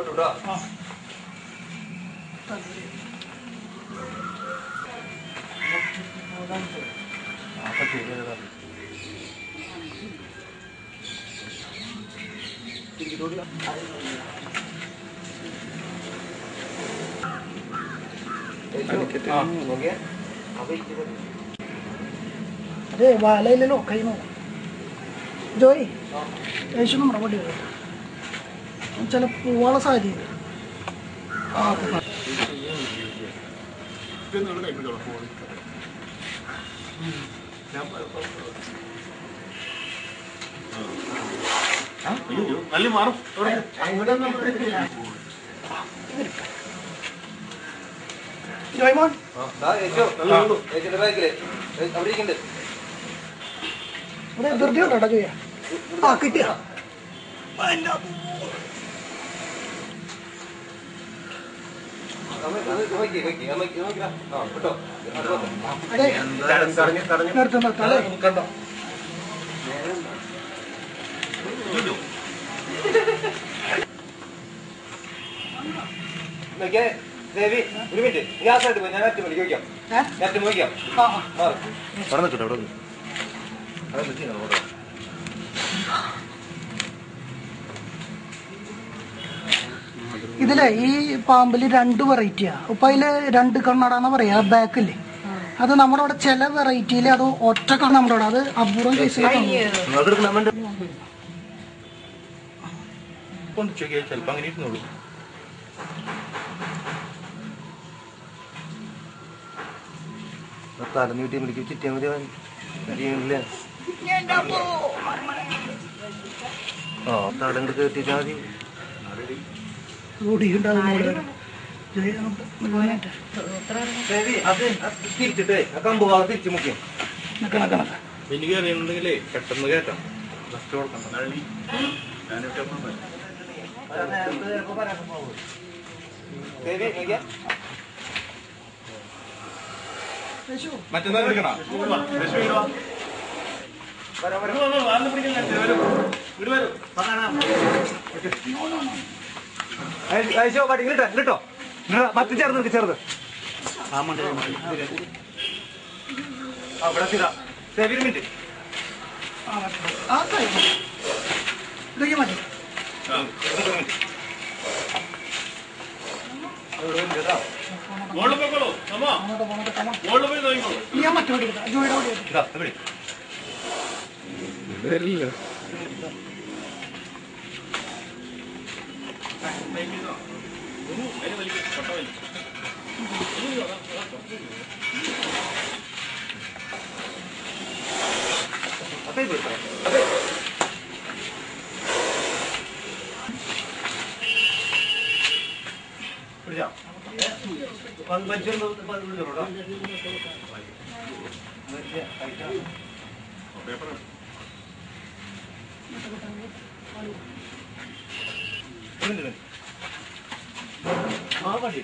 ആ അതെ വലയില്ലല്ലോ കൈ നോക്കാം ജോയ് യേശു നമ്മുടെ വണ്ടി ചില പോവാനുള്ള സാധ്യത ആ അപ്പൊ നല്ല മാറും ജോയ് മോൻ ഇവിടെ ധൃതി ഉണ്ടോ ജോയ ആ കിട്ടിയ അതെ നിർത്ത് നിർത്ത് അതെ കണ്ടോ ദേവി ഒരു മിനിറ്റ് നീ ആ സൈഡ് പോയി ഞാൻ അറ്റം വിളിക്കാം ചോദിക്കാം ഏ? ഞാൻ അറ്റം വിളിക്കാം ആ ആ മാറി അവിടെ നിൽക്കട്ടെ അവിടെ ഇതിലെ ഈ പാമ്പില് രണ്ട് വെറൈറ്റിയാ ഇപ്പൊ അതില് രണ്ട് കണ്ണടാന്ന് പറയാ ബാക്കില്ലേ അത് നമ്മുടെ അവിടെ ചില വെറൈറ്റിയിൽ അത് ഒറ്റ കണ്ണ് നമ്മുടെ അവിടെ അത് അപൂർവം കേസിലാണ് ചിലപ്പോ അങ്ങനെ ഇരുന്നുള്ളൂ തല നീട്ടി വിളിക്കും ചിറ്റിയാ മതി അവൻ ഇല്ലേ ആ തടങ്ങ് കേട്ടിട്ടാ മതി ദേവി അത് അത് തിരിച്ചിട്ടേ ആ കമ്പ് ഭാഗം തിരിച്ചു മുഖ്യം എനിക്ക് അറിയണമെങ്കിലേ പെട്ടെന്ന് കേട്ടാം ഫസ്റ്റ് കൊടുക്കണ്ട ദേവി നോക്കിയാ മറ്റന്നാ വിളിക്കണോ വരാം വരാം അയച്ചോ പാട്ടി ഇങ്ങോട്ടോ ഇങ്ങോട്ടോ മറ്റു ചേർന്ന് നിൽക്ക് ചെറുത് ആ ഇവിടെ സ്ഥിര ദേവി ഒരു മിനിറ്റ് ഇതൊക്കെ മതി മോളിൽ പോയിക്കോളൂ അമ്മ അങ്ങോട്ട് പോകണോട്ട് കമ മോളിൽ പോയി നോക്കിക്കോളൂ ഞാൻ മറ്റു വണ്ടി എടുക്കാം ജോയിയുടെ വണ്ടി എടുക്കാം ഇതാ ഇവിടെ അതെ അതെ പിടിച്ചാ വലിച്ചൊന്ന് വിളിച്ചോട്ടോ ആ വണ്ടി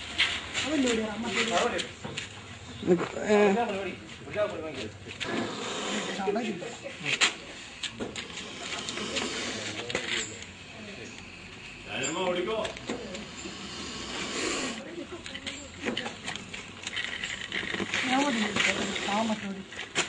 ഓടിക്കോ ഞാൻ മതി ആ മറ്റു വണ്ടി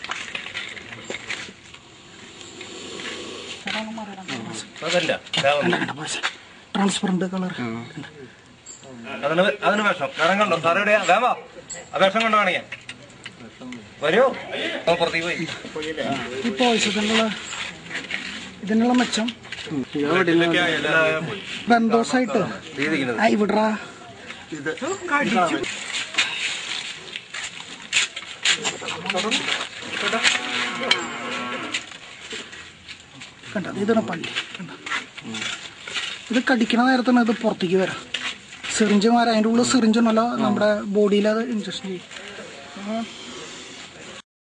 അതല്ല ട്രാൻസ്പെറന്റ് കളർ അതിന് അതിന് വിഷം കാരണം കണ്ടോ സാറേ എവിടെയാ വേമ ആ വിഷം കൊണ്ടോ കാണിക്കാൻ വരൂ അവൻ പുറത്തേക്ക് പോയി ഈ പോയിസ് ഇതിനുള്ള ഇതിനുള്ള മെച്ചം ഇതിലൊക്കെ എല്ലാം പോയി ബന്ധോസായിട്ട് രീതിക്കുന്നത് ആ ഇവിടാ കണ്ട ഇതാണ് പള്ളി കണ്ട ഇത് കടിക്കണ നേരത്താണ് ഇത് പുറത്തേക്ക് വരാം സിറിഞ്ച് മാറി അതിൻ്റെ ഉള്ളിൽ സിറിഞ്ച് ഉണ്ടല്ലോ നമ്മുടെ ബോഡിയിൽ അത് ഇഞ്ചക്ഷൻ ചെയ്യും